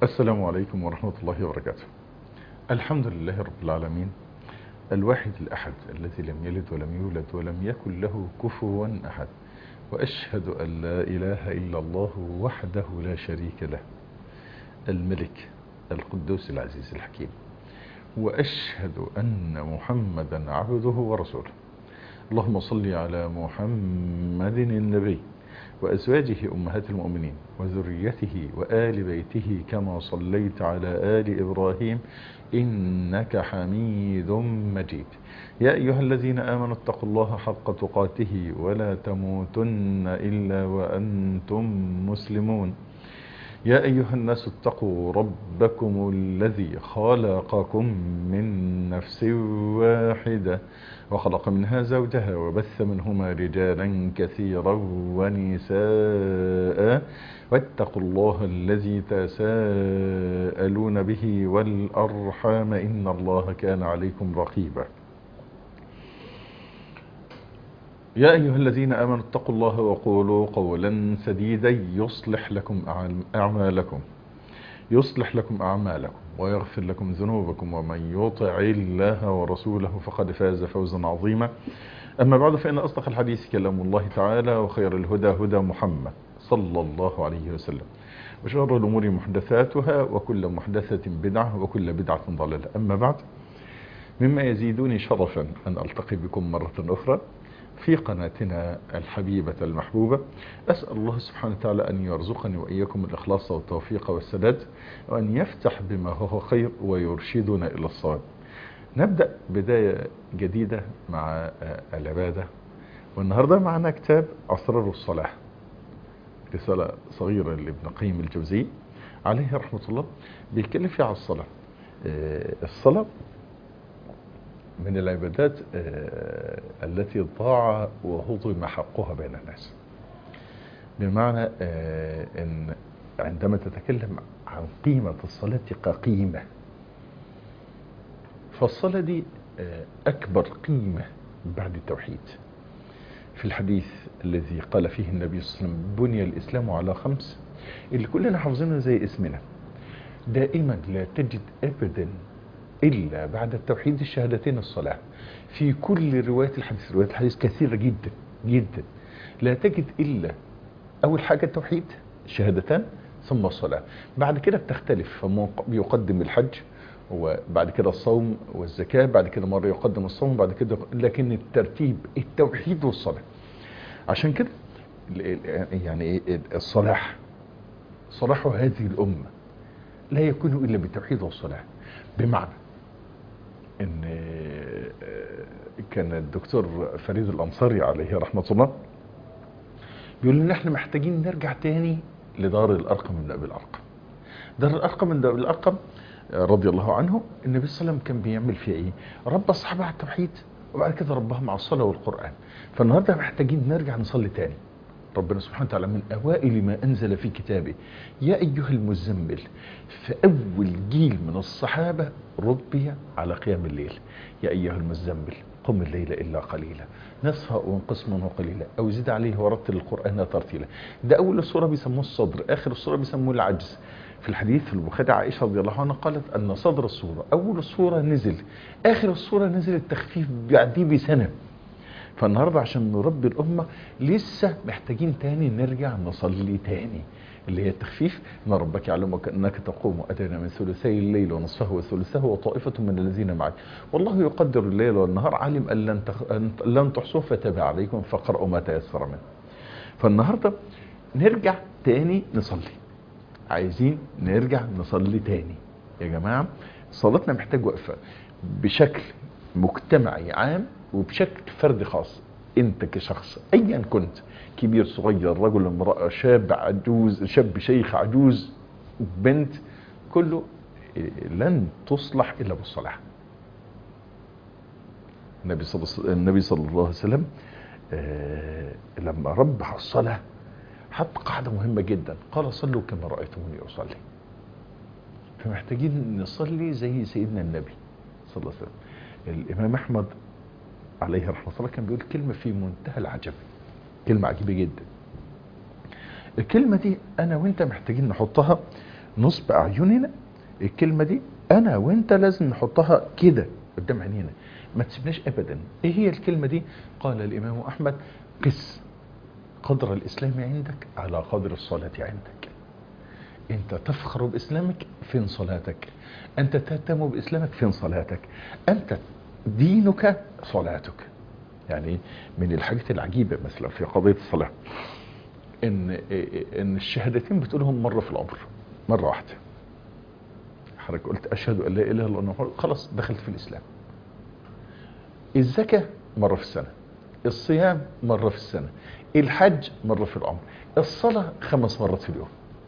السلام عليكم ورحمة الله وبركاته الحمد لله رب العالمين الواحد الأحد الذي لم يلد ولم يولد ولم يكن له كفوا أحد وأشهد أن لا إله إلا الله وحده لا شريك له الملك القدوس العزيز الحكيم وأشهد أن محمدا عبده ورسوله اللهم صل على محمد النبي وأزواجه أمهات المؤمنين وذريته وآل بيته كما صليت على آل إبراهيم إنك حميد مجيد يا أيها الذين آمنوا اتقوا الله حق تقاته ولا تموتن إلا وأنتم مسلمون يا أيها الناس اتقوا ربكم الذي خلقكم من نفس واحدة وخلق منها زوجها وبث منهما رجالا كثيرا ونساء واتقوا الله الذي تساءلون به والأرحام إن الله كان عليكم رقيبا يا أيها الذين آمنوا اتقوا الله وقولوا قولا سديدا يصلح لكم أعمالكم يصلح لكم أعمالكم ويغفر لكم ذنوبكم ومن يطع الله ورسوله فقد فاز فوزا عظيما أما بعد فإن أصدق الحديث كلام الله تعالى وخير الهدى هدى محمد صلى الله عليه وسلم وشر الأمور محدثاتها وكل محدثة بدعة وكل بدعة ضلالة أما بعد مما يزيدني شرفا أن ألتقي بكم مرة أخرى في قناتنا الحبيبة المحبوبة أسأل الله سبحانه وتعالى أن يرزقني وإياكم الإخلاص والتوفيق والسداد وأن يفتح بما هو خير ويرشدنا إلى الصواب نبدأ بداية جديدة مع العبادة والنهاردة معنا كتاب أسرار الصلاة رسالة صغيرة لابن قيم الجوزي عليه رحمة الله بيتكلم فيها على الصلاة الصلاة من العبادات التي ضاع وهضم حقها بين الناس بمعنى ان عندما تتكلم عن قيمة الصلاة كقيمة فالصلاة دي أكبر قيمة بعد التوحيد في الحديث الذي قال فيه النبي صلى الله عليه وسلم بني الإسلام على خمس اللي كلنا حافظينها زي اسمنا دائما لا تجد أبدا إلا بعد التوحيد الشهادتين الصلاة في كل رواية الحديث رواية الحديث كثيرة جدا جدا لا تجد إلا أول حاجة التوحيد شهادتان ثم الصلاة بعد كده بتختلف يقدم الحج وبعد كده الصوم والزكاة بعد كده مرة يقدم الصوم بعد كده لكن الترتيب التوحيد والصلاة عشان كده يعني الصلاح صلاح هذه الأمة لا يكون إلا بالتوحيد والصلاة بمعنى ان كان الدكتور فريد الانصاري عليه رحمة الله بيقول لنا احنا محتاجين نرجع تاني لدار الارقم من ابي الارقم دار الارقم من ابي الارقم رضي الله عنه النبي صلى الله عليه وسلم كان بيعمل فيها ايه ربى الصحابه على التوحيد وبعد كده رباهم على الصلاه والقران فالنهارده محتاجين نرجع نصلي تاني ربنا سبحانه وتعالى من أوائل ما أنزل في كتابه يا أيها المزمل فأول جيل من الصحابة ربي على قيام الليل يا أيها المزمل قم الليل إلا قليلا نصفه وانقص منه قليلا أو زد عليه ورتل القرآن ترتيلا ده أول الصورة بيسموه الصدر آخر الصورة بيسموه العجز في الحديث في البخاري عائشة رضي الله عنها قالت أن صدر الصورة أول الصورة نزل آخر الصورة نزل التخفيف بعديه بسنة فالنهاردة عشان نربي الأمة لسه محتاجين تاني نرجع نصلي تاني اللي هي التخفيف ان ربك يعلمك انك تقوم ادنى من ثلثي الليل ونصفه وثلثه وطائفه من الذين معك والله يقدر الليل والنهار علم ان لن تخ... لن تحصوه فتاب عليكم فقرأوا ما تيسر منه فالنهارده نرجع تاني نصلي عايزين نرجع نصلي تاني يا جماعه صلاتنا محتاج وقفه بشكل مجتمعي عام وبشكل فردي خاص انت كشخص ايا كنت كبير صغير رجل امرأة شاب عجوز شاب شيخ عجوز بنت كله لن تصلح الا بالصلاة النبي صلى النبي صلى الله عليه وسلم آه لما ربح الصلاة حط قاعدة مهمة جدا قال صلوا كما رأيتموني أصلي فمحتاجين نصلي زي سيدنا النبي صلى الله عليه وسلم الإمام أحمد عليه رحمة الله كان بيقول كلمة في منتهى العجب كلمة عجيبة جدا الكلمة دي أنا وأنت محتاجين نحطها نصب اعيننا الكلمه دي انا وانت لازم نحطها كده قدام عينينا ما تسيبناش ابدا ايه هي الكلمه دي قال الامام احمد قس قدر الاسلام عندك على قدر الصلاه عندك انت تفخر باسلامك فين صلاتك انت تهتم باسلامك فين صلاتك انت دينك صلاتك يعني من الحاجات العجيبه مثلا في قضيه الصلاه ان ان الشهادتين بتقولهم مره في العمر مره واحده حضرتك قلت اشهد ان لا اله الا الله خلاص دخلت في الاسلام الزكاه مره في السنه الصيام مره في السنه الحج مره في العمر الصلاه خمس مرات في اليوم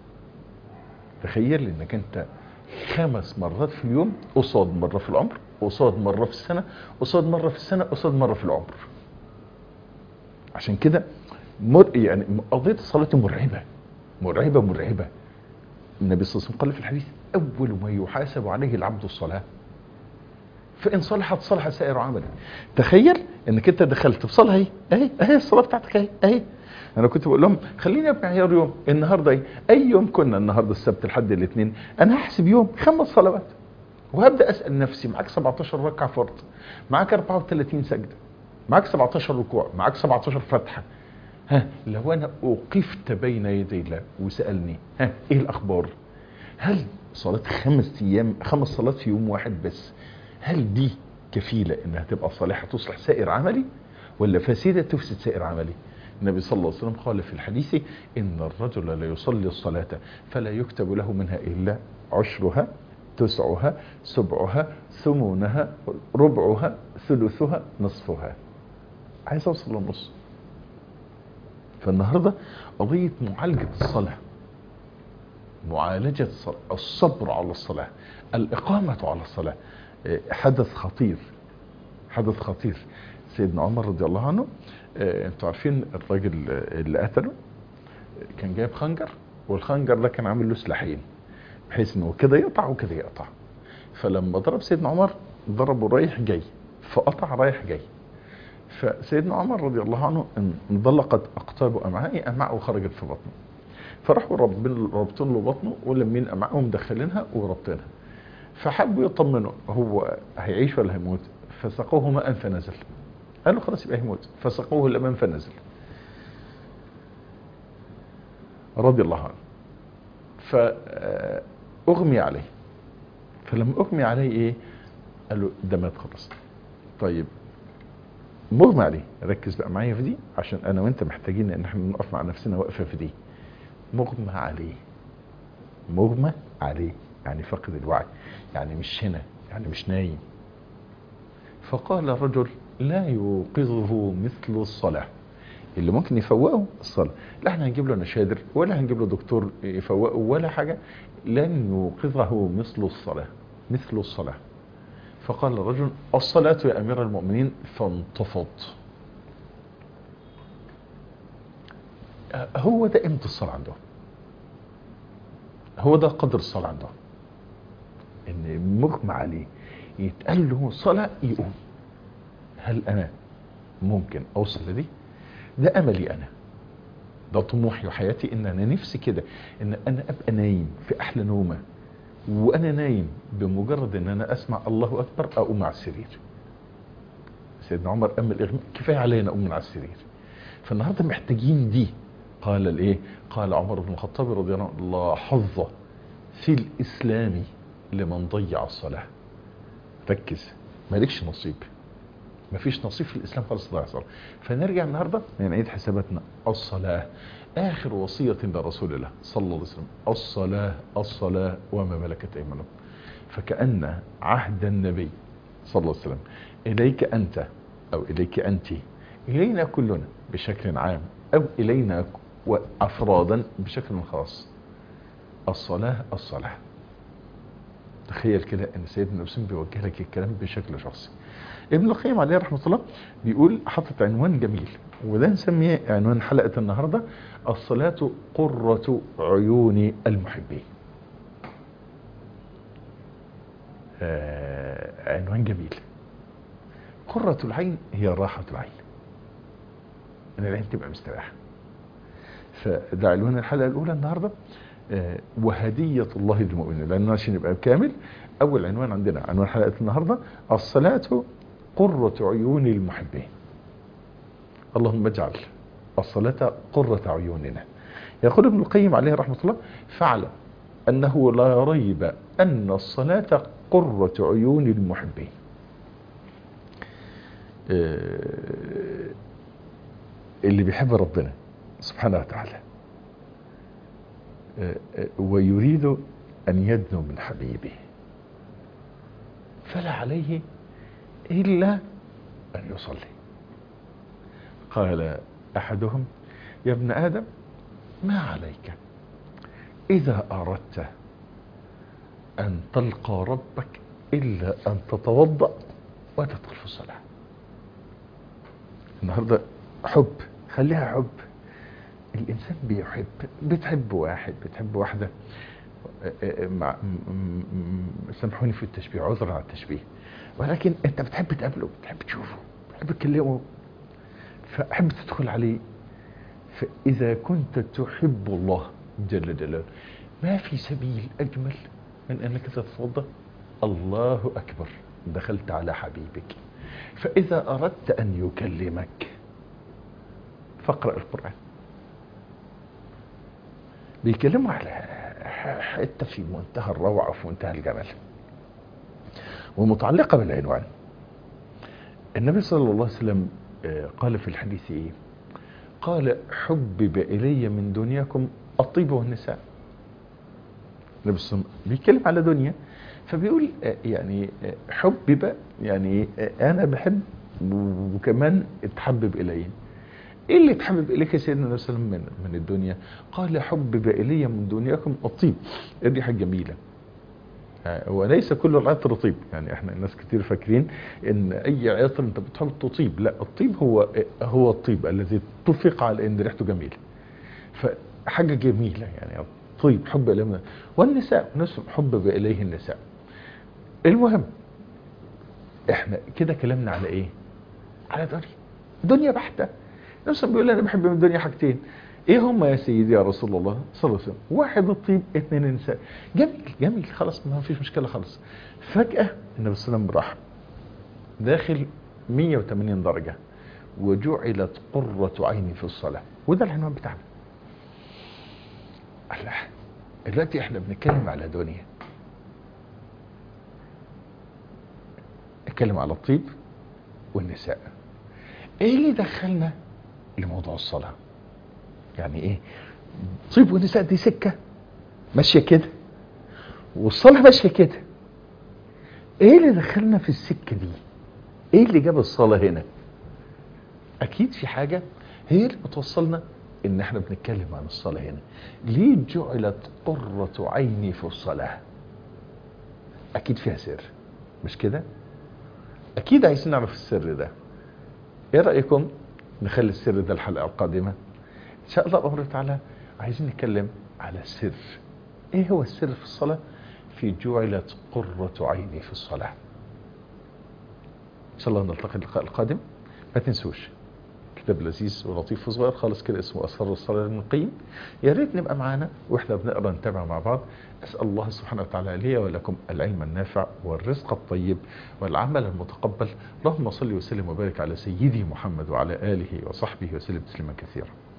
تخيل انك انت خمس مرات في اليوم قصاد مره في العمر قصاد مره في السنه قصاد مره في السنه قصاد مره في العمر عشان كده مر يعني قضيه الصلاه مرعبه مرعبه مرعبه النبي صلى الله عليه وسلم قال في الحديث اول ما يحاسب عليه العبد الصلاه فان صلحت صلح سائر عمله تخيل انك انت دخلت في صلاه اهي اهي اهي الصلاه بتاعتك اهي اهي انا كنت بقول لهم خليني ابقى عيار يوم النهارده ايه اي يوم كنا النهارده السبت لحد الاثنين انا هحسب يوم خمس صلوات وهبدا اسال نفسي معاك 17 ركعه فرض معاك 34 سجده معاك 17 ركوع معاك 17 فتحه ها لو انا اوقفت بين يدي الله وسالني ها ايه الاخبار هل صلاه خمس ايام خمس صلاه في يوم واحد بس هل دي كفيله انها تبقى صالحه تصلح سائر عملي ولا فاسده تفسد سائر عملي النبي صلى الله عليه وسلم قال في الحديث إن الرجل لا يصلي الصلاة فلا يكتب له منها إلا عشرها تسعها سبعها ثمونها ربعها ثلثها نصفها عايز أوصل للنص فالنهاردة قضية معالجة الصلاة معالجة الصلاة الصبر على الصلاة الإقامة على الصلاة حدث خطير حدث خطير سيدنا عمر رضي الله عنه انتوا عارفين الراجل اللي قتله كان جايب خنجر والخنجر ده كان عامل له سلاحين بحيث انه كده يقطع وكده يقطع فلما ضرب سيدنا عمر ضربه رايح جاي فقطع رايح جاي فسيدنا عمر رضي الله عنه انضلقت اقطاب امعائه امعاء وخرجت في بطنه فراحوا رابطين له بطنه ولمين امعاءه ومدخلينها ورابطينها فحبوا يطمنوا هو هيعيش ولا هيموت فسقوه ماء فنزل قالوا خلاص يبقى يموت فسقوه الامام فنزل رضي الله عنه فاغمي عليه فلما اغمي عليه ايه قال له ده مات خلاص طيب مغمى عليه ركز بقى معايا في دي عشان انا وانت محتاجين ان احنا نقف مع نفسنا وقفه في دي مغمى عليه مغمى عليه يعني فقد الوعي يعني مش هنا يعني مش نايم فقال الرجل لا يوقظه مثل الصلاة اللي ممكن يفوقه الصلاة لا احنا هنجيب له نشادر ولا هنجيب له دكتور يفوقه ولا حاجة لن يوقظه مثل الصلاة مثل الصلاة فقال الرجل الصلاة يا أمير المؤمنين فانتفض هو ده قيمة الصلاة عنده هو ده قدر الصلاة عنده ان مغمى عليه يتقال له صلاة يقوم هل انا ممكن اوصل لدي ده املي انا ده طموحي وحياتي ان انا نفسي كده ان انا ابقى نايم في احلى نومه وانا نايم بمجرد ان انا اسمع الله اكبر اقوم على السرير سيدنا عمر قام الاغماء كفايه علينا اقوم من على السرير فالنهارده محتاجين دي قال الايه قال عمر بن الخطاب رضي الله عنه لا حظ في الاسلام لمن ضيع الصلاه ركز مالكش نصيب مفيش نصيب في الاسلام خالص ضيع الصلاه فنرجع النهارده نعيد حساباتنا الصلاه اخر وصيه لرسول الله صلى الله عليه وسلم الصلاه الصلاه وما ملكت ايمانكم فكان عهد النبي صلى الله عليه وسلم اليك انت او اليك انت الينا كلنا بشكل عام او الينا افرادا بشكل خاص الصلاه الصلاه تخيل كده ان سيدنا مسلم بيوجه لك الكلام بشكل شخصي ابن القيم عليه رحمه الله بيقول حاطط عنوان جميل وده نسميه عنوان حلقه النهارده الصلاه قره عيون المحبين آه عنوان جميل قرة العين هي راحة العين ان العين تبقى مستريحة فده عنوان الحلقة الأولى النهاردة آه، وهدية الله للمؤمنين لأنه عشان يبقى كامل أول عنوان عندنا عنوان حلقة النهاردة الصلاة قرة عيون المحبين اللهم اجعل الصلاة قرة عيوننا يقول ابن القيم عليه رحمة الله فعلا أنه لا ريب أن الصلاة قرة عيون المحبين آه، اللي بيحب ربنا سبحانه وتعالى آه، آه، ويريد أن يدنو من حبيبه فلا عليه إلا أن يصلي قال أحدهم يا ابن آدم ما عليك إذا أردت أن تلقى ربك إلا أن تتوضأ وتدخل في الصلاة النهاردة حب خليها حب الإنسان بيحب بتحب واحد بتحب واحدة مع م- م- م- سامحوني في التشبيه عذرا على التشبيه ولكن انت بتحب تقابله بتحب تشوفه بتحب تكلمه فحب تدخل عليه فإذا كنت تحب الله جل جلاله ما في سبيل أجمل من أنك تتوضأ الله أكبر دخلت على حبيبك فإذا أردت أن يكلمك فاقرأ القرآن بيكلموا على حتة في منتهى الروعة وفي منتهى الجمال ومتعلقة بالعنوان النبي صلى الله عليه وسلم آه، قال في الحديث ايه قال حبب إلي من دنياكم الطيب والنساء النبي صلى الله عليه وسلم بيتكلم على دنيا فبيقول آه، يعني آه، حبب يعني آه، أنا بحب وكمان اتحبب إلي ايه اللي تحبب اليك يا سيدنا النبي صلى الله عليه وسلم من, من الدنيا قال حبب الي من دنياكم الطيب الريحه الجميله آه، وليس كل العطر طيب يعني احنا الناس كتير فاكرين ان اي عطر انت بتحب تطيب لا الطيب هو هو الطيب الذي اتفق على ان ريحته جميله فحاجه جميله يعني طيب حب اليه من- والنساء نفس حبب اليه النساء المهم احنا كده كلامنا على ايه على دنيا دنيا بحته نفسه بيقول انا بحب من الدنيا حاجتين ايه هم يا سيدي يا رسول الله صلى الله عليه وسلم واحد الطيب اثنين النساء جميل جميل خلاص ما فيش مشكله خالص فجاه النبي صلى الله عليه وسلم راح داخل 180 درجه وجعلت قرة عيني في الصلاة وده العنوان بتاعنا الله دلوقتي احنا بنتكلم على دنيا نتكلم على الطيب والنساء ايه اللي دخلنا لموضوع الصلاة يعني ايه طيب والنساء دي سكة ماشية كده والصلاة ماشية كده ايه اللي دخلنا في السكة دي ايه اللي جاب الصلاة هنا اكيد في حاجة هي اللي بتوصلنا ان احنا بنتكلم عن الصلاة هنا ليه جعلت قرة عيني في الصلاة اكيد فيها سر مش كده اكيد عايزين نعرف السر ده ايه رأيكم نخلي السر ده الحلقة القادمة ان شاء الله بأمر تعالى عايزين نتكلم على سر ايه هو السر في الصلاة في جعلت قرة عيني في الصلاة ان شاء الله نلتقي اللقاء القادم ما تنسوش كتاب لذيذ ولطيف وصغير خالص كده اسمه اسرار الصلاه لابن القيم يا ريت نبقى معانا واحنا بنقرا نتابع مع بعض اسال الله سبحانه وتعالى لي ولكم العلم النافع والرزق الطيب والعمل المتقبل اللهم صل وسلم وبارك على سيدي محمد وعلى اله وصحبه وسلم تسليما كثيرا